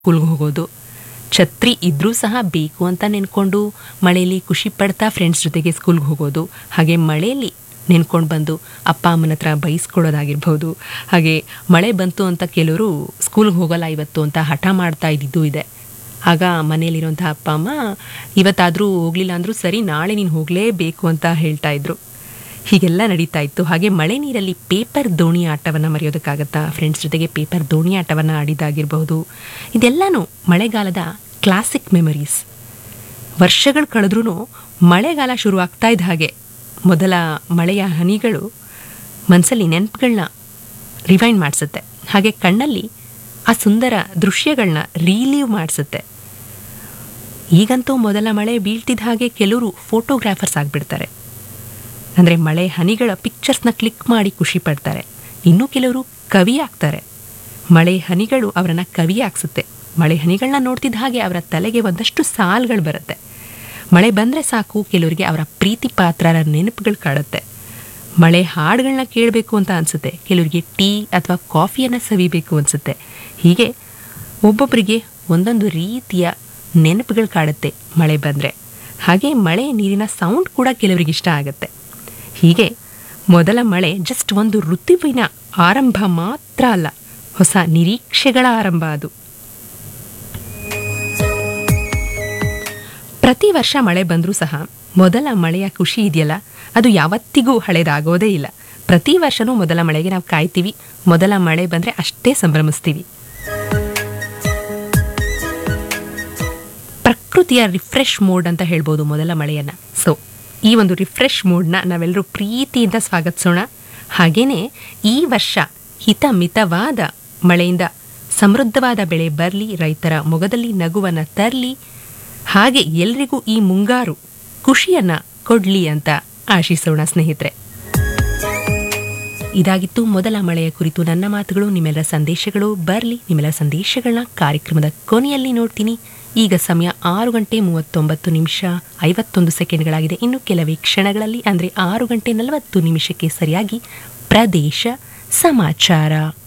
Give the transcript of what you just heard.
ಸ್ಕೂಲ್ಗೆ ಹೋಗೋದು ಛತ್ರಿ ಇದ್ರೂ ಸಹ ಬೇಕು ಅಂತ ನೆನ್ಕೊಂಡು ಮಳೆಯಲ್ಲಿ ಖುಷಿ ಪಡ್ತಾ ಫ್ರೆಂಡ್ಸ್ ಜೊತೆಗೆ ಸ್ಕೂಲ್ಗೆ ಹೋಗೋದು ಹಾಗೆ ಮಳೆಯಲ್ಲಿ ನೆನ್ಕೊಂಡು ಬಂದು ಅಪ್ಪ ಅಮ್ಮನ ಹತ್ರ ಬೈಸ್ಕೊಡೋದಾಗಿರ್ಬೋದು ಹಾಗೆ ಮಳೆ ಬಂತು ಅಂತ ಕೆಲವರು ಸ್ಕೂಲ್ಗೆ ಹೋಗಲ್ಲ ಇವತ್ತು ಅಂತ ಹಠ ಮಾಡ್ತಾ ಇದ್ದಿದ್ದು ಇದೆ ಆಗ ಮನೆಯಲ್ಲಿರುವಂಥ ಅಪ್ಪ ಅಮ್ಮ ಇವತ್ತಾದರೂ ಹೋಗಲಿಲ್ಲ ಅಂದರೂ ಸರಿ ನಾಳೆ ನೀನು ಹೋಗಲೇಬೇಕು ಅಂತ ಹೇಳ್ತಾ ಇದ್ರು ಹೀಗೆಲ್ಲ ನಡೀತಾ ಇತ್ತು ಹಾಗೆ ಮಳೆ ನೀರಲ್ಲಿ ಪೇಪರ್ ದೋಣಿ ಆಟವನ್ನು ಮರೆಯೋದಕ್ಕಾಗತ್ತಾ ಫ್ರೆಂಡ್ಸ್ ಜೊತೆಗೆ ಪೇಪರ್ ದೋಣಿ ಆಟವನ್ನು ಆಡಿದಾಗಿರ್ಬಹುದು ಇದೆಲ್ಲನೂ ಮಳೆಗಾಲದ ಕ್ಲಾಸಿಕ್ ಮೆಮರೀಸ್ ವರ್ಷಗಳು ಕಳೆದ್ರೂ ಮಳೆಗಾಲ ಶುರುವಾಗ್ತಾ ಇದ್ದ ಹಾಗೆ ಮೊದಲ ಮಳೆಯ ಹನಿಗಳು ಮನಸ್ಸಲ್ಲಿ ನೆನಪುಗಳನ್ನ ರಿವೈಂಡ್ ಮಾಡಿಸುತ್ತೆ ಹಾಗೆ ಕಣ್ಣಲ್ಲಿ ಆ ಸುಂದರ ದೃಶ್ಯಗಳನ್ನ ರೀಲೀವ್ ಮಾಡಿಸುತ್ತೆ ಈಗಂತೂ ಮೊದಲ ಮಳೆ ಬೀಳ್ತಿದ್ದ ಹಾಗೆ ಕೆಲವರು ಫೋಟೋಗ್ರಾಫರ್ಸ್ ಆಗಿಬಿಡ್ತಾರೆ ಅಂದರೆ ಮಳೆ ಹನಿಗಳ ಪಿಕ್ಚರ್ಸ್ನ ಕ್ಲಿಕ್ ಮಾಡಿ ಖುಷಿ ಪಡ್ತಾರೆ ಇನ್ನೂ ಕೆಲವರು ಕವಿ ಆಗ್ತಾರೆ ಮಳೆ ಹನಿಗಳು ಅವರನ್ನು ಕವಿ ಆಗ್ಸುತ್ತೆ ಮಳೆ ಹನಿಗಳನ್ನ ನೋಡ್ತಿದ್ದ ಹಾಗೆ ಅವರ ತಲೆಗೆ ಒಂದಷ್ಟು ಸಾಲ್ಗಳು ಬರುತ್ತೆ ಮಳೆ ಬಂದರೆ ಸಾಕು ಕೆಲವರಿಗೆ ಅವರ ಪ್ರೀತಿ ಪಾತ್ರರ ನೆನಪುಗಳು ಕಾಡುತ್ತೆ ಮಳೆ ಹಾಡುಗಳನ್ನ ಕೇಳಬೇಕು ಅಂತ ಅನಿಸುತ್ತೆ ಕೆಲವರಿಗೆ ಟೀ ಅಥವಾ ಕಾಫಿಯನ್ನು ಸವಿಬೇಕು ಅನಿಸುತ್ತೆ ಹೀಗೆ ಒಬ್ಬೊಬ್ಬರಿಗೆ ಒಂದೊಂದು ರೀತಿಯ ನೆನಪುಗಳು ಕಾಡುತ್ತೆ ಮಳೆ ಬಂದರೆ ಹಾಗೆ ಮಳೆ ನೀರಿನ ಸೌಂಡ್ ಕೂಡ ಕೆಲವರಿಗೆ ಇಷ್ಟ ಆಗುತ್ತೆ ಹೀಗೆ ಮೊದಲ ಮಳೆ ಜಸ್ಟ್ ಒಂದು ಋತುವಿನ ಆರಂಭ ಮಾತ್ರ ಅಲ್ಲ ಹೊಸ ನಿರೀಕ್ಷೆಗಳ ಆರಂಭ ಅದು ಪ್ರತಿ ವರ್ಷ ಮಳೆ ಬಂದರೂ ಸಹ ಮೊದಲ ಮಳೆಯ ಖುಷಿ ಇದೆಯಲ್ಲ ಅದು ಯಾವತ್ತಿಗೂ ಹಳೇದಾಗೋದೇ ಇಲ್ಲ ಪ್ರತಿ ವರ್ಷನೂ ಮೊದಲ ಮಳೆಗೆ ನಾವು ಕಾಯ್ತೀವಿ ಮೊದಲ ಮಳೆ ಬಂದರೆ ಅಷ್ಟೇ ಸಂಭ್ರಮಿಸ್ತೀವಿ ಪ್ರಕೃತಿಯ ರಿಫ್ರೆಶ್ ಮೋಡ್ ಅಂತ ಹೇಳ್ಬೋದು ಮೊದಲ ಮಳೆಯನ್ನು ಸೊ ಈ ಒಂದು ರಿಫ್ರೆಶ್ ಮೂಡ್ನ ನಾವೆಲ್ಲರೂ ಪ್ರೀತಿಯಿಂದ ಸ್ವಾಗತಿಸೋಣ ಹಾಗೇನೆ ಈ ವರ್ಷ ಹಿತಮಿತವಾದ ಮಳೆಯಿಂದ ಸಮೃದ್ಧವಾದ ಬೆಳೆ ಬರಲಿ ರೈತರ ಮೊಗದಲ್ಲಿ ನಗುವನ್ನು ತರಲಿ ಹಾಗೆ ಎಲ್ರಿಗೂ ಈ ಮುಂಗಾರು ಖುಷಿಯನ್ನ ಕೊಡ್ಲಿ ಅಂತ ಆಶಿಸೋಣ ಸ್ನೇಹಿತರೆ ಇದಾಗಿತ್ತು ಮೊದಲ ಮಳೆಯ ಕುರಿತು ನನ್ನ ಮಾತುಗಳು ನಿಮ್ಮೆಲ್ಲರ ಸಂದೇಶಗಳು ಬರಲಿ ನಿಮ್ಮೆಲ್ಲರ ಸಂದೇಶಗಳನ್ನ ಕಾರ್ಯಕ್ರಮದ ಕೊನೆಯಲ್ಲಿ ನೋಡ್ತೀನಿ ಈಗ ಸಮಯ ಆರು ಗಂಟೆ ಮೂವತ್ತೊಂಬತ್ತು ನಿಮಿಷ ಐವತ್ತೊಂದು ಸೆಕೆಂಡ್ಗಳಾಗಿದೆ ಇನ್ನು ಕೆಲವೇ ಕ್ಷಣಗಳಲ್ಲಿ ಅಂದರೆ ಆರು ಗಂಟೆ ನಲವತ್ತು ನಿಮಿಷಕ್ಕೆ ಸರಿಯಾಗಿ ಪ್ರದೇಶ ಸಮಾಚಾರ